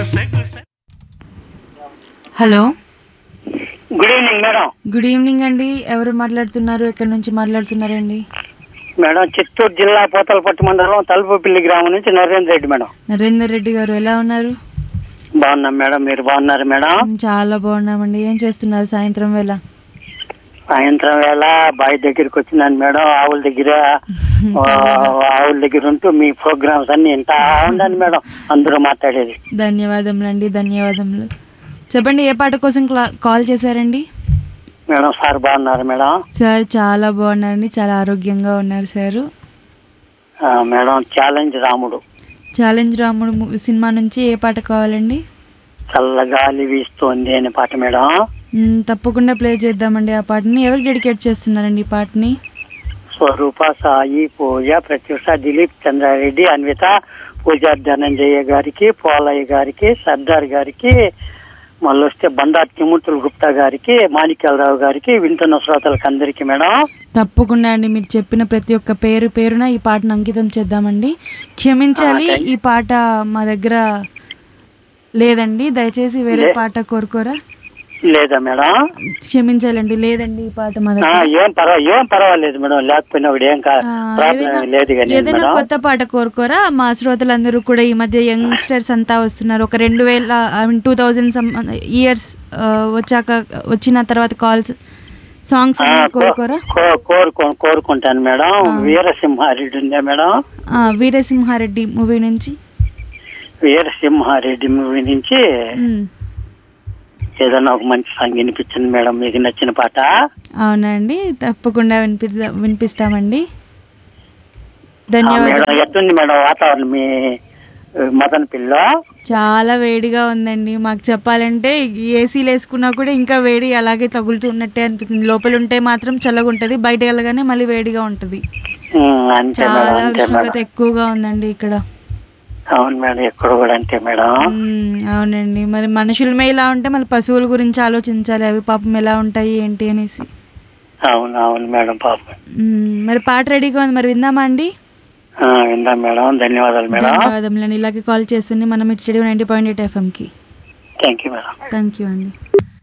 Hello good evening madam good evening అండి ఎవరు మాట్లాడుతున్నారు ఎక్కడి నుంచి మాట్లాడుతున్నారండి మేడం చిత్తూరు జిల్లా పోతలపట్టు మండలం తలుపుపిల్లి గ్రామం నుంచి నరేంద్ర రెడ్డి మేడం నరేందర్ రెడ్డి గారు ఎలా ఉన్నారు బాగున్నాం మేడం మీరు బాగున్నారు మేడం చాలా బాగున్నామండి ఏం చేస్తున్నారు సాయంత్రం వేళ సాయంత్రం వేళ బావి దగ్గరికి వచ్చినాను మేడం ఆవుల దగ్గర ఆ, ఆవుల దగ్గర ఉంటూ మీ ప్రోగ్రామ్స్ అన్ని వింటా ఉండండి మేడం అందరూ మాట్లాడేది ధన్యవాదములండి ధన్యవాదములు చెప్పండి ఏ పాట కోసం క్లా- కాల్ చేశారండి మేడం సార్ బాగున్నారు మేడం సార్ చాలా బాగున్నారండి చాలా ఆరోగ్యంగా ఉన్నారు సారు ఆ, మేడం ఛాలెంజ్ రాముడు ఛాలెంజ్ రాముడు ము- సినిమా నుంచి ఏ పాట కావాలండి చల్లగాలి వీస్తోంది అనే పాట మేడం మ్, తప్పకుండా ప్లే చేద్దామండి ఆ పాటని ఎవరికి డెడికేట్ చేస్తున్నారండి ఈ పాటని స్వరూప సాయి పూజ ప్రత్యూష దిలీప్ చంద్రారెడ్డి అన్విత పూజా ధనంజయ గారికి పోలయ్య గారికి సర్దార్ గారికి మళ్ళీ వస్తే బండారు తిమ్మూర్తుల గుప్తా గారికి మాణిక్యాలరావు గారికి వింటున్న శ్రోతలకు అందరికీ మేడం తప్పకుండా అండి మీరు చెప్పిన ప్రతి ఒక్క పేరు పేరున ఈ పాటను అంకితం చేద్దామండి క్షమించాలి ఆ, థాంక్ ఈ పాట మా దగ్గర లేదండి దయచేసి వేరే లే- పాట కోరుకోరా లేదా మేడం క్షమించాలండి లేదండి ఈ పాట మా ఆ, దగ్గర ఏం పర్వా ఏం పర్వాలేదు మేడం లేకపోయినా కూడా ఏం కా- ఆ, ప్రాబ్లం ఏదైనా- లేదు కానీ ఏదైనా మేడం కొత్త పాట కోరుకోరా మా శ్రోతలందరూ కూడా ఈ మధ్య యంగ్స్టర్స్ అంతా వస్తున్నారు ఒక రెండు వేల I mean two thousand some years వచ్చాక వచ్చిన తర్వాత కాల్స్ సాంగ్స్ ఆ, అన్ని కో- కోరుకోరా కో- కోరుకో కోరుకుంటాను మేడం వీరసింహారెడ్డి ఉందా మేడం ఆ, వీరసింహారెడ్డి మూవీ నుంచి వీరసింహారెడ్డి మూవీ నుంచి మ్. ఏదైనా ఒక మంచి సాంగ్ వినిపించండి మేడం మీకు నచ్చిన పాట అవునండి తప్పకుండా వినిపిద్దా వినిపిస్తామండి ఆ, ధన్యవాదాలు మేడం ఎట్లుంది మేడం వాతావరణం మీ ఆ, మదన పిల్ల చాలా వేడిగా ఉందండి మాకు చెప్పాలంటే ఏసీలు వేసుకున్నా కూడా ఇంకా వేడి అలాగే తగులుతున్నట్టే అనిపిస్తుంది లోపల ఉంటే మాత్రం చల్లగా ఉంటుంది బయట వెళ్ళగానే మళ్ళీ వేడిగా ఉంటుంది ఉమ్, అంతే మేడం చాలా అంతే ఉష్ణోగ్రత మేడం ఎక్కువగా ఉందండి ఇక్కడ అవును మేడం ఎక్కడ కూడా అంతే మేడం మ్మ్, అవునండి మరి మనుషులమే ఇలా ఉంటే మళ్ళీ పశువుల గురించి ఆలోచించాలి అవి పాపం ఎలా ఉంటాయి ఏంటి అనేసి అవును అవును మేడం పాపం మ్మ్, మరి పాట రెడీగా ఉంది మరి విందామా అండి ఆ, విందాం మేడం ధన్యవాదాలు మేడం ధన్యవాదములండి ఇలాగే కాల్ చేస్తుంది మనం ఇటు స్టేడియో నైంటీ పాయింట్ ఎయిట్ ఎఫ్ఎంకి thank you madam thank you అండి